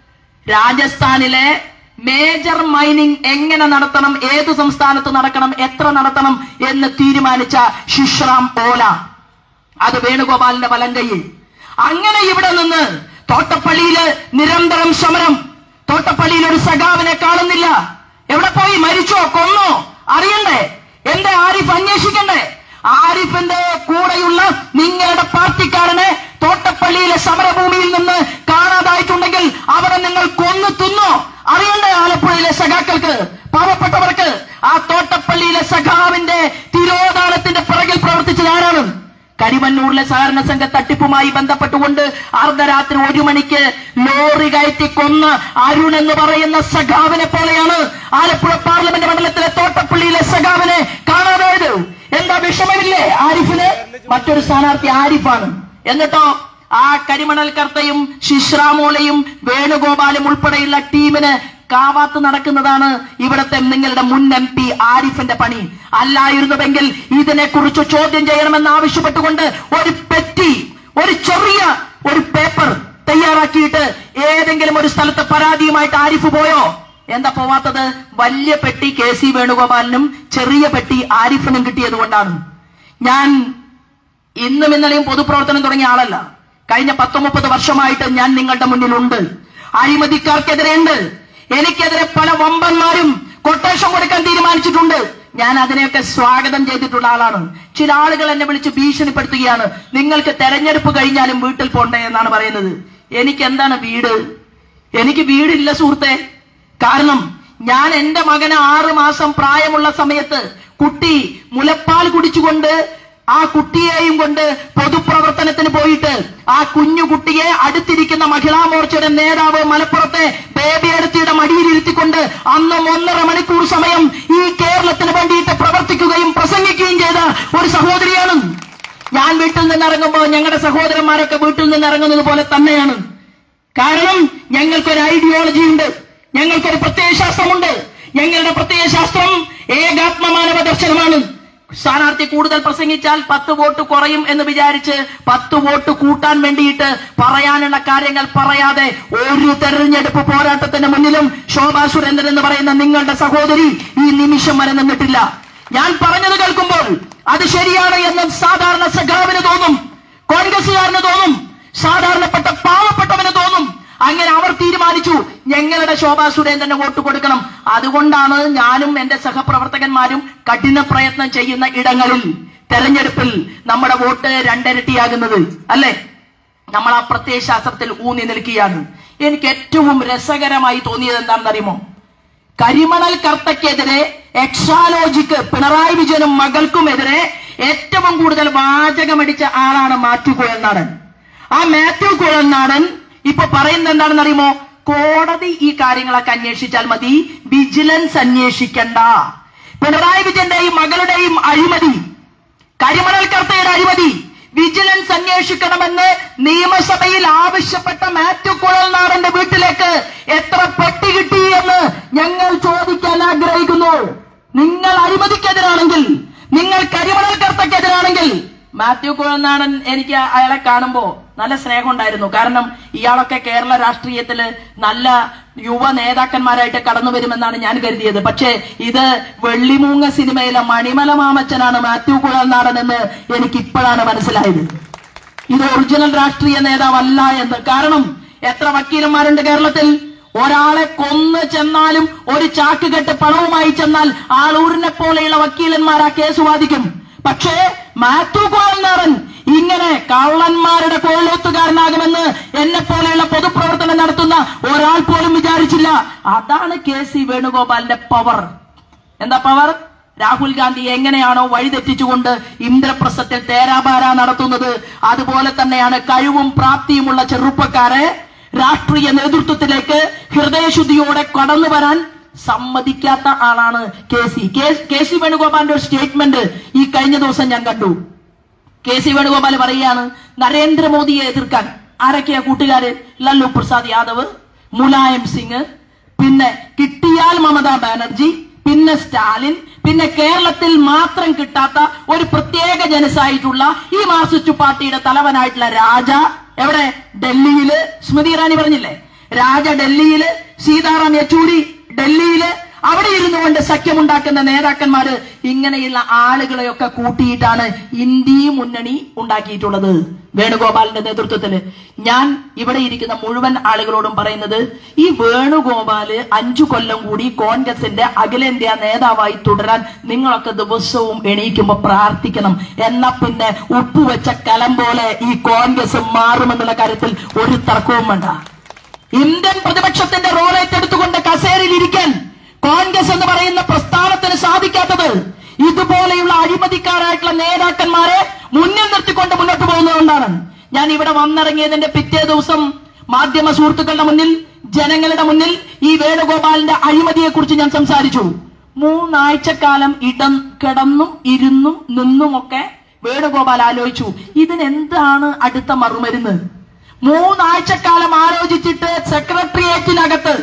രാജസ്ഥാനിലെ മേജർ മൈനിങ് എങ്ങനെ നടത്തണം ഏത് സംസ്ഥാനത്ത് നടക്കണം എത്ര നടത്തണം എന്ന് തീരുമാനിച്ച ശിശ്രാം ഓല അത് വേണുഗോപാലിന്റെ വലങ്കയിൽ അങ്ങനെ ഇവിടെ നിന്ന് തോട്ടപ്പള്ളിയില് നിരന്തരം സമരം തോട്ടപ്പള്ളിയിൽ ഒരു സഖാവിനെ കാണുന്നില്ല എവിടെ പോയി മരിച്ചോ കൊന്നോ അറിയണ്ടേ എന്റെ ആരിഫ് അന്വേഷിക്കണ്ടേ ആരിഫിന്റെ കൂടെയുള്ള നിങ്ങളുടെ പാർട്ടിക്കാരനെ തോട്ടപ്പള്ളിയിലെ സമരഭൂമിയിൽ നിന്ന് കാണാതായിട്ടുണ്ടെങ്കിൽ അവരെ നിങ്ങൾ കൊന്നു തിന്നോ അറിയണ്ടേ ആലപ്പുഴയിലെ സഖാക്കൾക്ക് പാവപ്പെട്ടവർക്ക് ആ തോട്ടപ്പള്ളിയിലെ സഖാവിന്റെ തിരോധാനത്തിന്റെ പിറകിൽ പ്രവർത്തിച്ചത് ആരാണ് കരിമന്നൂരിലെ സഹകരണ സംഘ തട്ടിപ്പുമായി ബന്ധപ്പെട്ടുകൊണ്ട് അർദ്ധരാത്രി ഒരു മണിക്ക് ലോറി കയറ്റി കൊന്ന അരുൺ എന്ന് പറയുന്ന സഖാവിനെ പോലെയാണ് ആലപ്പുഴ പാർലമെന്റ് മണ്ഡലത്തിലെ തോട്ടപ്പള്ളിയിലെ സഖാവിനെ കാണാതായത് എന്താ വിഷമമില്ലേ ആരിഫിന് മറ്റൊരു സ്ഥാനാർത്ഥി ആരിഫാണ് എന്നിട്ടോ ആ കരിമണൽ കർത്തയും ശിശ്രാമോളയും വേണുഗോപാലും ഉൾപ്പെടെയുള്ള ടീമിന് കാവാത്ത് നടക്കുന്നതാണ് ഇവിടത്തെ നിങ്ങളുടെ മുൻ എം പി ആരിഫിന്റെ പണി അല്ലായിരുന്നുവെങ്കിൽ ഇതിനെക്കുറിച്ച് ചോദ്യം ചെയ്യണമെന്ന് ആവശ്യപ്പെട്ടുകൊണ്ട് ഒരു പെറ്റി ഒരു ചെറിയ ഒരു പേപ്പർ തയ്യാറാക്കിയിട്ട് ഏതെങ്കിലും ഒരു സ്ഥലത്ത് പരാതിയുമായിട്ട് ആരിഫ് പോയോ എന്താ പോവാത്തത് വലിയ പെട്ടി കെ സി വേണുഗോപാലിനും ചെറിയ പെട്ടി ആരിഫിനും കിട്ടിയത് കൊണ്ടാണ് ഞാൻ ഇന്നും ഇന്നലെയും പൊതുപ്രവർത്തനം തുടങ്ങിയ ആളല്ല കഴിഞ്ഞ പത്ത് മുപ്പത് വർഷമായിട്ട് ഞാൻ നിങ്ങളുടെ മുന്നിലുണ്ട് അഴിമതിക്കാർക്കെതിരെ ഉണ്ട് എനിക്കെതിരെ പല വമ്പന്മാരും കൊട്ടേഷൻ കൊടുക്കാൻ തീരുമാനിച്ചിട്ടുണ്ട് ഞാൻ അതിനെയൊക്കെ സ്വാഗതം ചെയ്തിട്ടുള്ള ആളാണ് ചില ആളുകൾ എന്നെ വിളിച്ച് ഭീഷണിപ്പെടുത്തുകയാണ് നിങ്ങൾക്ക് തെരഞ്ഞെടുപ്പ് കഴിഞ്ഞാലും വീട്ടിൽ പോണ്ടേ എന്നാണ് പറയുന്നത് എനിക്ക് എന്താണ് വീട് എനിക്ക് വീടില്ല സുഹൃത്തെ കാരണം ഞാൻ എന്റെ മകന് ആറ് മാസം പ്രായമുള്ള സമയത്ത് കുട്ടി മുലപ്പാൽ കുടിച്ചുകൊണ്ട് ആ കുട്ടിയെയും കൊണ്ട് പൊതുപ്രവർത്തനത്തിന് പോയിട്ട് ആ കുഞ്ഞു കുട്ടിയെ അടുത്തിരിക്കുന്ന മഹിളാ മോർച്ചയുടെ നേതാവ് മലപ്പുറത്തെ ബേബി അടുത്തിയുടെ മടിയിലിരുത്തിക്കൊണ്ട് അന്ന് ഒന്നര മണിക്കൂർ സമയം ഈ കേരളത്തിന് വേണ്ടിയിട്ട് പ്രവർത്തിക്കുകയും പ്രസംഗിക്കുകയും ചെയ്ത ഒരു സഹോദരിയാണ് ഞാൻ വീട്ടിൽ നിന്ന് ഇറങ്ങുമ്പോൾ ഞങ്ങളുടെ സഹോദരന്മാരൊക്കെ വീട്ടിൽ നിന്ന് ഇറങ്ങുന്നത് പോലെ തന്നെയാണ് കാരണം ഞങ്ങൾക്കൊരു ഐഡിയോളജി ഉണ്ട് ഞങ്ങൾക്കൊരു പ്രത്യയശാസ്ത്രമുണ്ട് ഞങ്ങളുടെ പ്രത്യയശാസ്ത്രം ഏകാത്മമാനവ ദർശനമാണ് സ്ഥാനാർത്ഥി കൂടുതൽ പ്രസംഗിച്ചാൽ പത്ത് വോട്ട് കുറയും എന്ന് വിചാരിച്ച് പത്ത് വോട്ട് കൂട്ടാൻ വേണ്ടിയിട്ട് പറയാനുള്ള കാര്യങ്ങൾ പറയാതെ ഒരു തെരഞ്ഞെടുപ്പ് പോരാട്ടത്തിന്റെ മുന്നിലും ശോഭാ സുരേന്ദ്രൻ എന്ന് പറയുന്ന നിങ്ങളുടെ സഹോദരി ഈ നിമിഷം വരെ നിന്നിട്ടില്ല ഞാൻ പറഞ്ഞത് കേൾക്കുമ്പോൾ അത് ശരിയാണ് എന്ന് സാധാരണ സഖാവിന് തോന്നും കോൺഗ്രസുകാരന് തോന്നും സാധാരണപ്പെട്ട പാവപ്പെട്ടവന് തോന്നും അങ്ങനെ അവർ തീരുമാനിച്ചു ഞങ്ങളുടെ ശോഭാ സുരേന്ദ്രന് വോട്ട് കൊടുക്കണം അതുകൊണ്ടാണ് ഞാനും എന്റെ സഹപ്രവർത്തകന്മാരും കഠിന പ്രയത്നം ചെയ്യുന്ന ഇടങ്ങളിൽ തെരഞ്ഞെടുപ്പിൽ നമ്മുടെ വോട്ട് രണ്ടിരട്ടിയാകുന്നത് അല്ലേ നമ്മൾ ആ പ്രത്യയശാസ്ത്രത്തിൽ ഊന്നി നിൽക്കുകയാണ് എനിക്ക് ഏറ്റവും രസകരമായി തോന്നിയത് എന്താണെന്ന് അറിയുമോ കരിമണൽ കർത്തയ്ക്കെതിരെ എക്സാലോജിക്ക് പിണറായി വിജയനും മകൾക്കുമെതിരെ ഏറ്റവും കൂടുതൽ വാചകമടിച്ച ആളാണ് മാത്യു കുഴൽനാടൻ ആ മാത്യു കുഴൽനാടൻ ഇപ്പൊ പറയുന്നത് എന്താണെന്ന് അറിയുമോ കോടതി ഈ കാര്യങ്ങളൊക്കെ അന്വേഷിച്ചാൽ മതി വിജിലൻസ് അന്വേഷിക്കണ്ട പിണറായി വിജയന്റെയും മകളുടെയും അഴിമതി കരിമണൽ കർത്തയുടെ അഴിമതി വിജിലൻസ് അന്വേഷിക്കണമെന്ന് നിയമസഭയിൽ ആവശ്യപ്പെട്ട മാത്യു കുഴൽനാടന്റെ വീട്ടിലേക്ക് എത്ര പെട്ടി കിട്ടി എന്ന് ഞങ്ങൾ ചോദിക്കാൻ ആഗ്രഹിക്കുന്നു നിങ്ങൾ അഴിമതിക്കെതിരാണെങ്കിൽ നിങ്ങൾ കരിമണൽ കർത്തക്കെതിരാണെങ്കിൽ മാത്യു കുഴൽനാടൻ എനിക്ക് അയാളെ കാണുമ്പോ നല്ല സ്നേഹം ഉണ്ടായിരുന്നു കാരണം ഇയാളൊക്കെ കേരള രാഷ്ട്രീയത്തില് നല്ല യുവ നേതാക്കന്മാരായിട്ട് കടന്നു വരുമെന്നാണ് ഞാൻ കരുതിയത് പക്ഷേ ഇത് വെള്ളിമൂങ്ങ സിനിമയിലെ മണിമല മാമച്ചനാണ് മാത്യു കുഴൽനാടൻ എന്ന് എനിക്ക് ഇപ്പോഴാണ് മനസ്സിലായത് ഇത് ഒറിജിനൽ രാഷ്ട്രീയ നേതാവല്ല എന്ന് കാരണം എത്ര വക്കീലന്മാരുണ്ട് കേരളത്തിൽ ഒരാളെ കൊന്ന് ചെന്നാലും ഒരു ചാക്ക് കെട്ട് പണവുമായി ചെന്നാൽ ആളൂരിനെ പോലെയുള്ള വക്കീലന്മാർ ആ കേസ് വാദിക്കും പക്ഷേ മാത്യു കോഴൽനാടൻ ഇങ്ങനെ കള്ളന്മാരുടെ കോഴലൂത്തുകാരനാകുമെന്ന് എന്നെ പോലെയുള്ള പൊതുപ്രവർത്തനം നടത്തുന്ന ഒരാൾ പോലും വിചാരിച്ചില്ല അതാണ് കെ സി വേണുഗോപാലിന്റെ പവർ എന്താ പവർ രാഹുൽ ഗാന്ധി എങ്ങനെയാണോ വഴിതെറ്റിച്ചുകൊണ്ട് ഇന്ദ്രപ്രസ്ഥത്തിൽ തേരാപാര നടത്തുന്നത് അതുപോലെ തന്നെയാണ് കഴിവും പ്രാപ്തിയുമുള്ള ചെറുപ്പക്കാരെ രാഷ്ട്രീയ നേതൃത്വത്തിലേക്ക് ഹൃദയശുദ്ധിയോടെ കടന്നു വരാൻ സമ്മതിക്കാത്ത ആളാണ് കെ സി കെ സി വേണുഗോപാലിന്റെ ഒരു സ്റ്റേറ്റ്മെന്റ് ഈ കഴിഞ്ഞ ദിവസം ഞാൻ കണ്ടു കെ സി വേണുഗോപാൽ പറയുകയാണ് നരേന്ദ്രമോദിയെ എതിർക്കാൻ ആരൊക്കെയാ കൂട്ടുകാര് ലല്ലു പ്രസാദ് യാദവ് മുലായം സിംഗ് പിന്നെ കിട്ടിയാൽ മമതാ ബാനർജി പിന്നെ സ്റ്റാലിൻ പിന്നെ കേരളത്തിൽ മാത്രം കിട്ടാത്ത ഒരു പ്രത്യേക ജനസായിട്ടുള്ള ഈ മാർസിസ്റ്റ് പാർട്ടിയുടെ തലവനായിട്ടുള്ള രാജ എവിടെ ഡൽഹിയില് സ്മൃതി ഇറാനി പറഞ്ഞില്ലേ രാജ ഡൽഹിയില് സീതാറാം യെച്ചൂരി ഡൽഹിയില് അവിടെ ഇരുന്നു കൊണ്ട് സഖ്യമുണ്ടാക്കുന്ന നേതാക്കന്മാര് ഇങ്ങനെയുള്ള ആളുകളെയൊക്കെ കൂട്ടിയിട്ടാണ് ഇന്ത്യ മുന്നണി ഉണ്ടാക്കിയിട്ടുള്ളത് വേണുഗോപാലിന്റെ നേതൃത്വത്തില് ഞാൻ ഇവിടെ ഇരിക്കുന്ന മുഴുവൻ ആളുകളോടും പറയുന്നത് ഈ വേണുഗോപാല് അഞ്ചു കൊല്ലം കൂടി കോൺഗ്രസിന്റെ അഖിലേന്ത്യാ നേതാവായി തുടരാൻ നിങ്ങളൊക്കെ ദിവസവും എണീക്കുമ്പോ പ്രാർത്ഥിക്കണം എന്നാ പിന്നെ ഉപ്പുവെച്ച കലം പോലെ ഈ കോൺഗ്രസ് മാറുമെന്നുള്ള കാര്യത്തിൽ ഒരു തർക്കവും വേണ്ട ഇന്ത്യൻ പ്രതിപക്ഷത്തിന്റെ റോൾ ഏറ്റെടുത്തുകൊണ്ട് കസേരയിൽ ഇരിക്കാൻ കോൺഗ്രസ് എന്ന് പറയുന്ന പ്രസ്ഥാനത്തിന് സാധിക്കാത്തത് ഇതുപോലെയുള്ള അഴിമതിക്കാരായിട്ടുള്ള നേതാക്കന്മാരെ മുന്നിൽ നിർത്തിക്കൊണ്ട് മുന്നോട്ട് പോകുന്നതുകൊണ്ടാണ് ഞാൻ ഇവിടെ വന്നിറങ്ങിയതിന്റെ പിറ്റേ ദിവസം മാധ്യമ സുഹൃത്തുക്കളുടെ മുന്നിൽ ജനങ്ങളുടെ മുന്നിൽ ഈ വേണുഗോപാലിന്റെ അഴിമതിയെ കുറിച്ച് ഞാൻ സംസാരിച്ചു മൂന്നാഴ്ചക്കാലം ഇടം കിടന്നും ഇരുന്നും നിന്നുമൊക്കെ വേണുഗോപാൽ ആലോചിച്ചു ഇതിനെന്താണ് അടുത്ത മറുമരുന്ന് മൂന്നാഴ്ചക്കാലം ആലോചിച്ചിട്ട് സെക്രട്ടേറിയറ്റിനകത്ത്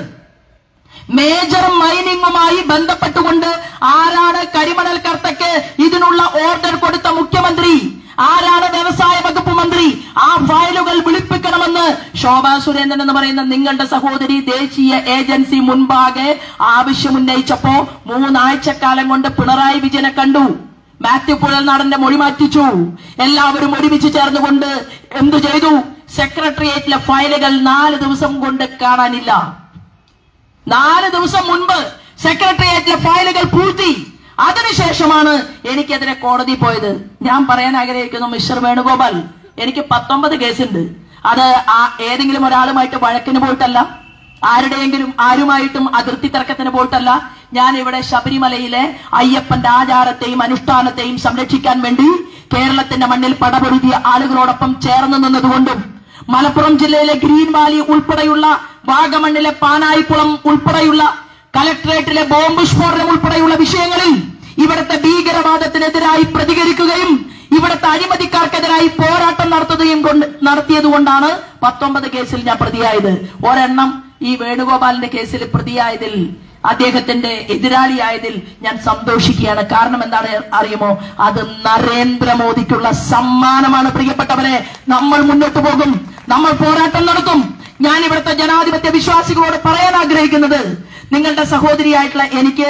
മേജർ മൈനിങ്ങുമായി ബന്ധപ്പെട്ടുകൊണ്ട് ആരാണ് കരിമണൽ കർത്തയ്ക്ക് ഇതിനുള്ള ഓർഡർ കൊടുത്ത മുഖ്യമന്ത്രി ആരാണ് വ്യവസായ വകുപ്പ് മന്ത്രി ആ ഫയലുകൾ വിളിപ്പിക്കണമെന്ന് ശോഭാ സുരേന്ദ്രൻ എന്ന് പറയുന്ന നിങ്ങളുടെ സഹോദരി ദേശീയ ഏജൻസി മുൻപാകെ ആവശ്യമുന്നയിച്ചപ്പോ മൂന്നാഴ്ചക്കാലം കൊണ്ട് പിണറായി വിജയനെ കണ്ടു മാത്യു പുഴൽനാടന്റെ മൊഴി മാറ്റിച്ചു എല്ലാവരും ഒരുമിച്ച് ചേർന്നുകൊണ്ട് എന്തു ചെയ്തു സെക്രട്ടേറിയറ്റിലെ ഫയലുകൾ നാല് ദിവസം കൊണ്ട് കാണാനില്ല നാല് ദിവസം മുൻപ് സെക്രട്ടേറിയറ്റിലെ ഫയലുകൾ പൂഴ്ത്തി അതിനുശേഷമാണ് എനിക്കെതിരെ കോടതി പോയത് ഞാൻ പറയാൻ ആഗ്രഹിക്കുന്നു മിസ്റ്റർ വേണുഗോപാൽ എനിക്ക് പത്തൊമ്പത് കേസുണ്ട് അത് ആ ഏതെങ്കിലും ഒരാളുമായിട്ട് വഴക്കിന് പോയിട്ടല്ല ആരുടെയെങ്കിലും ആരുമായിട്ടും അതിർത്തി തർക്കത്തിന് പോയിട്ടല്ല ഞാൻ ഇവിടെ ശബരിമലയിലെ അയ്യപ്പന്റെ ആചാരത്തെയും അനുഷ്ഠാനത്തെയും സംരക്ഷിക്കാൻ വേണ്ടി കേരളത്തിന്റെ മണ്ണിൽ പടപൊരുതിയ ആളുകളോടൊപ്പം ചേർന്ന് നിന്നതുകൊണ്ടും മലപ്പുറം ജില്ലയിലെ ഗ്രീൻ വാലി ഉൾപ്പെടെയുള്ള വാഗമണ്ണിലെ പാനായിക്കുളം ഉൾപ്പെടെയുള്ള കലക്ടറേറ്റിലെ ബോംബ് സ്ഫോടനം ഉൾപ്പെടെയുള്ള വിഷയങ്ങളിൽ ഇവിടുത്തെ ഭീകരവാദത്തിനെതിരായി പ്രതികരിക്കുകയും ഇവിടുത്തെ അഴിമതിക്കാർക്കെതിരായി പോരാട്ടം നടത്തുകയും കൊണ്ട് നടത്തിയത് കൊണ്ടാണ് പത്തൊമ്പത് കേസിൽ ഞാൻ പ്രതിയായത് ഒരെണ്ണം ഈ വേണുഗോപാലിന്റെ കേസിൽ പ്രതിയായതിൽ അദ്ദേഹത്തിന്റെ എതിരാളിയായതിൽ ഞാൻ സന്തോഷിക്കുകയാണ് കാരണം എന്താണ് അറിയുമോ അത് നരേന്ദ്രമോദിക്കുള്ള സമ്മാനമാണ് പ്രിയപ്പെട്ടവരെ നമ്മൾ മുന്നോട്ട് പോകും നമ്മൾ പോരാട്ടം നടത്തും ഞാൻ ഇവിടുത്തെ ജനാധിപത്യ വിശ്വാസികളോട് പറയാൻ ആഗ്രഹിക്കുന്നത് നിങ്ങളുടെ സഹോദരിയായിട്ടുള്ള എനിക്ക്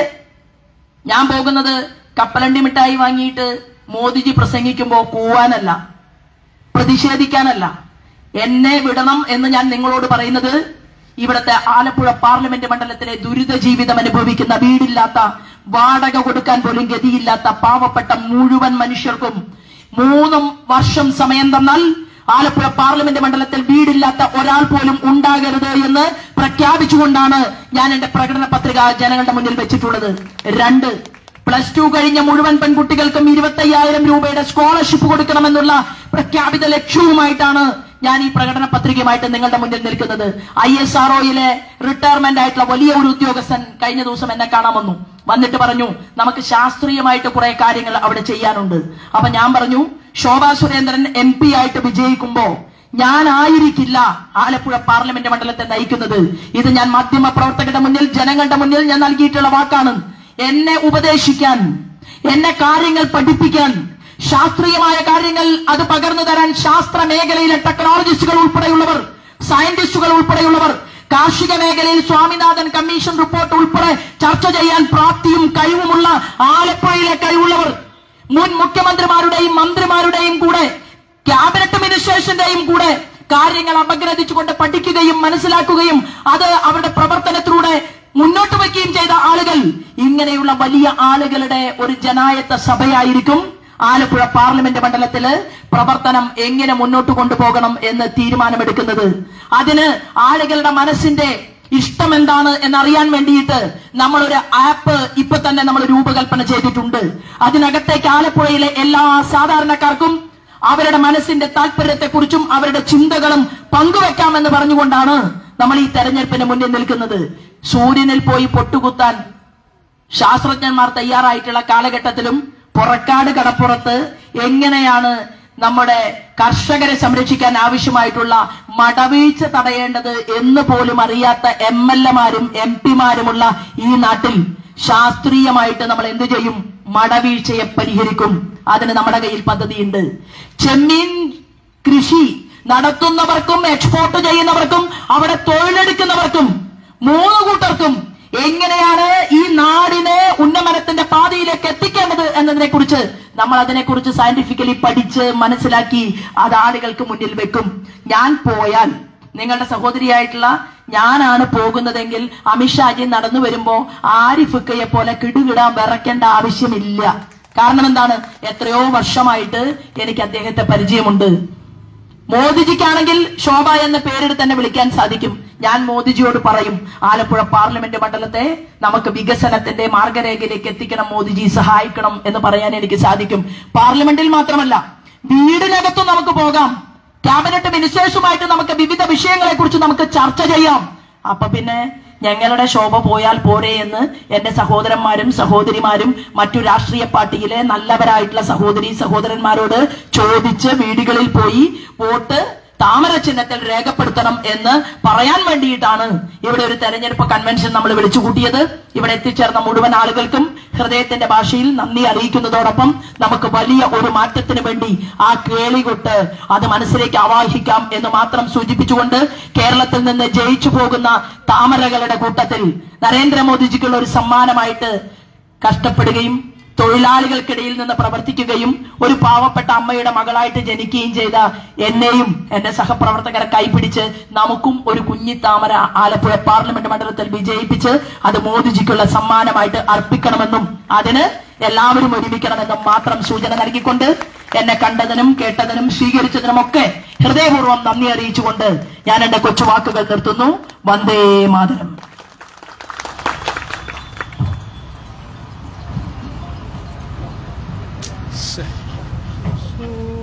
ഞാൻ പോകുന്നത് കപ്പലണ്ടി മിഠായി വാങ്ങിയിട്ട് മോദിജി പ്രസംഗിക്കുമ്പോൾ കൂവാനല്ല പ്രതിഷേധിക്കാനല്ല എന്നെ വിടണം എന്ന് ഞാൻ നിങ്ങളോട് പറയുന്നത് ഇവിടുത്തെ ആലപ്പുഴ പാർലമെന്റ് മണ്ഡലത്തിലെ ദുരിത ജീവിതം അനുഭവിക്കുന്ന വീടില്ലാത്ത വാടക കൊടുക്കാൻ പോലും ഗതിയില്ലാത്ത പാവപ്പെട്ട മുഴുവൻ മനുഷ്യർക്കും മൂന്നും വർഷം സമയം തന്നാൽ ആലപ്പുഴ പാർലമെന്റ് മണ്ഡലത്തിൽ വീടില്ലാത്ത ഒരാൾ പോലും ഉണ്ടാകരുത് എന്ന് പ്രഖ്യാപിച്ചുകൊണ്ടാണ് ഞാൻ എന്റെ പ്രകടന പത്രിക ജനങ്ങളുടെ മുന്നിൽ വെച്ചിട്ടുള്ളത് രണ്ട് പ്ലസ് ടു കഴിഞ്ഞ മുഴുവൻ പെൺകുട്ടികൾക്കും ഇരുപത്തയ്യായിരം രൂപയുടെ സ്കോളർഷിപ്പ് കൊടുക്കണമെന്നുള്ള പ്രഖ്യാപിത ലക്ഷ്യവുമായിട്ടാണ് ഞാൻ ഈ പ്രകടന പത്രികയുമായിട്ട് നിങ്ങളുടെ മുന്നിൽ നിൽക്കുന്നത് ഐ എസ് ആർ ഒയിലെ റിട്ടയർമെന്റ് ആയിട്ടുള്ള വലിയ ഒരു ഉദ്യോഗസ്ഥൻ കഴിഞ്ഞ ദിവസം എന്നെ കാണാൻ വന്നു വന്നിട്ട് പറഞ്ഞു നമുക്ക് ശാസ്ത്രീയമായിട്ട് കുറെ കാര്യങ്ങൾ അവിടെ ചെയ്യാനുണ്ട് അപ്പൊ ഞാൻ പറഞ്ഞു ശോഭാ സുരേന്ദ്രൻ എം പി ആയിട്ട് വിജയിക്കുമ്പോ ഞാൻ ആയിരിക്കില്ല ആലപ്പുഴ പാർലമെന്റ് മണ്ഡലത്തെ നയിക്കുന്നത് ഇത് ഞാൻ മാധ്യമ പ്രവർത്തകരുടെ മുന്നിൽ ജനങ്ങളുടെ മുന്നിൽ ഞാൻ നൽകിയിട്ടുള്ള വാക്കാണ് എന്നെ ഉപദേശിക്കാൻ എന്നെ കാര്യങ്ങൾ പഠിപ്പിക്കാൻ ശാസ്ത്രീയമായ കാര്യങ്ങൾ അത് പകർന്നു തരാൻ ശാസ്ത്ര മേഖലയിലെ ടെക്നോളജിസ്റ്റുകൾ ഉൾപ്പെടെയുള്ളവർ സയന്റിസ്റ്റുകൾ ഉൾപ്പെടെയുള്ളവർ കാർഷിക മേഖലയിൽ സ്വാമിനാഥൻ കമ്മീഷൻ റിപ്പോർട്ട് ഉൾപ്പെടെ ചർച്ച ചെയ്യാൻ പ്രാപ്തിയും കഴിവുമുള്ള ആലപ്പുഴയിലെ കഴിവുള്ളവർ മുൻ മുഖ്യമന്ത്രിമാരുടെയും മന്ത്രിമാരുടെയും കൂടെ ക്യാബിനറ്റ് മിനിസ്ട്രേഷന്റെയും കൂടെ കാര്യങ്ങൾ അപഗ്രഥിച്ചുകൊണ്ട് പഠിക്കുകയും മനസ്സിലാക്കുകയും അത് അവരുടെ പ്രവർത്തനത്തിലൂടെ മുന്നോട്ട് വയ്ക്കുകയും ചെയ്ത ആളുകൾ ഇങ്ങനെയുള്ള വലിയ ആളുകളുടെ ഒരു ജനായത്ത സഭയായിരിക്കും ആലപ്പുഴ പാർലമെന്റ് മണ്ഡലത്തില് പ്രവർത്തനം എങ്ങനെ മുന്നോട്ട് കൊണ്ടുപോകണം എന്ന് തീരുമാനമെടുക്കുന്നത് അതിന് ആളുകളുടെ മനസ്സിന്റെ ഇഷ്ടം എന്താണ് എന്നറിയാൻ വേണ്ടിയിട്ട് നമ്മളൊരു ആപ്പ് ഇപ്പൊ തന്നെ നമ്മൾ രൂപകൽപ്പന ചെയ്തിട്ടുണ്ട് അതിനകത്തേക്ക് ആലപ്പുഴയിലെ എല്ലാ സാധാരണക്കാർക്കും അവരുടെ മനസ്സിന്റെ താല്പര്യത്തെക്കുറിച്ചും അവരുടെ ചിന്തകളും പങ്കുവെക്കാമെന്ന് പറഞ്ഞുകൊണ്ടാണ് നമ്മൾ ഈ തെരഞ്ഞെടുപ്പിന് മുന്നിൽ നിൽക്കുന്നത് സൂര്യനിൽ പോയി പൊട്ടുകുത്താൻ ശാസ്ത്രജ്ഞന്മാർ തയ്യാറായിട്ടുള്ള കാലഘട്ടത്തിലും പുറക്കാട് കടപ്പുറത്ത് എങ്ങനെയാണ് നമ്മുടെ കർഷകരെ സംരക്ഷിക്കാൻ ആവശ്യമായിട്ടുള്ള മടവീഴ്ച തടയേണ്ടത് എന്ന് പോലും അറിയാത്ത എം എൽ എമാരും എം പിമാരുമുള്ള ഈ നാട്ടിൽ ശാസ്ത്രീയമായിട്ട് നമ്മൾ എന്തു ചെയ്യും മടവീഴ്ചയെ പരിഹരിക്കും അതിന് നമ്മുടെ കയ്യിൽ പദ്ധതിയുണ്ട് ചെമ്മീൻ കൃഷി നടത്തുന്നവർക്കും എക്സ്പോർട്ട് ചെയ്യുന്നവർക്കും അവിടെ തൊഴിലെടുക്കുന്നവർക്കും മൂന്ന് കൂട്ടർക്കും എങ്ങനെയാണ് ഈ നാടിനെ ഉന്നമനത്തിന്റെ പാതയിലേക്ക് എത്തിക്കേണ്ടത് എന്നതിനെ കുറിച്ച് നമ്മൾ അതിനെക്കുറിച്ച് സയന്റിഫിക്കലി പഠിച്ച് മനസ്സിലാക്കി അത് ആളുകൾക്ക് മുന്നിൽ വെക്കും ഞാൻ പോയാൽ നിങ്ങളുടെ സഹോദരിയായിട്ടുള്ള ഞാനാണ് പോകുന്നതെങ്കിൽ അമിത്ഷാജി നടന്നു വരുമ്പോ ആരിഫുക്കയെ പോലെ കിടുകിടാൻ വിറയ്ക്കേണ്ട ആവശ്യമില്ല കാരണം എന്താണ് എത്രയോ വർഷമായിട്ട് എനിക്ക് അദ്ദേഹത്തെ പരിചയമുണ്ട് മോദിജിക്കാണെങ്കിൽ ശോഭ എന്ന പേരെടുത്ത് തന്നെ വിളിക്കാൻ സാധിക്കും ഞാൻ മോദിജിയോട് പറയും ആലപ്പുഴ പാർലമെന്റ് മണ്ഡലത്തെ നമുക്ക് വികസനത്തിന്റെ മാർഗരേഖയിലേക്ക് എത്തിക്കണം മോദിജി സഹായിക്കണം എന്ന് പറയാൻ എനിക്ക് സാധിക്കും പാർലമെന്റിൽ മാത്രമല്ല വീടിനകത്തും നമുക്ക് പോകാം ക്യാബിനറ്റ് മിനിസ്റ്റേഴ്സുമായിട്ട് നമുക്ക് വിവിധ വിഷയങ്ങളെ കുറിച്ച് നമുക്ക് ചർച്ച ചെയ്യാം അപ്പൊ പിന്നെ ഞങ്ങളുടെ ശോഭ പോയാൽ പോരെ എന്ന് എന്റെ സഹോദരന്മാരും സഹോദരിമാരും മറ്റു രാഷ്ട്രീയ പാർട്ടിയിലെ നല്ലവരായിട്ടുള്ള സഹോദരി സഹോദരന്മാരോട് ചോദിച്ച് വീടുകളിൽ പോയി വോട്ട് താമര ചിഹ്നത്തിൽ രേഖപ്പെടുത്തണം എന്ന് പറയാൻ വേണ്ടിയിട്ടാണ് ഇവിടെ ഒരു തെരഞ്ഞെടുപ്പ് കൺവെൻഷൻ നമ്മൾ വിളിച്ചു കൂട്ടിയത് ഇവിടെ എത്തിച്ചേർന്ന മുഴുവൻ ആളുകൾക്കും ഹൃദയത്തിന്റെ ഭാഷയിൽ നന്ദി അറിയിക്കുന്നതോടൊപ്പം നമുക്ക് വലിയ ഒരു മാറ്റത്തിന് വേണ്ടി ആ കേളികൊട്ട് അത് മനസ്സിലേക്ക് ആവാഹിക്കാം എന്ന് മാത്രം സൂചിപ്പിച്ചുകൊണ്ട് കേരളത്തിൽ നിന്ന് ജയിച്ചു പോകുന്ന താമരകളുടെ കൂട്ടത്തിൽ നരേന്ദ്രമോദിജിക്കുള്ള ഒരു സമ്മാനമായിട്ട് കഷ്ടപ്പെടുകയും തൊഴിലാളികൾക്കിടയിൽ നിന്ന് പ്രവർത്തിക്കുകയും ഒരു പാവപ്പെട്ട അമ്മയുടെ മകളായിട്ട് ജനിക്കുകയും ചെയ്ത എന്നെയും എന്റെ സഹപ്രവർത്തകരെ കൈപിടിച്ച് നമുക്കും ഒരു കുഞ്ഞി താമര ആലപ്പുഴ പാർലമെന്റ് മണ്ഡലത്തിൽ വിജയിപ്പിച്ച് അത് മോദിജിക്കുള്ള സമ്മാനമായിട്ട് അർപ്പിക്കണമെന്നും അതിന് എല്ലാവരും ഒരുമിക്കണമെന്നും മാത്രം സൂചന നൽകിക്കൊണ്ട് എന്നെ കണ്ടതിനും കേട്ടതിനും സ്വീകരിച്ചതിനും ഒക്കെ ഹൃദയപൂർവ്വം നന്ദി അറിയിച്ചുകൊണ്ട് ഞാൻ എന്റെ കൊച്ചുവാക്കുകൾ നിർത്തുന്നു വന്ദേ മാതരം So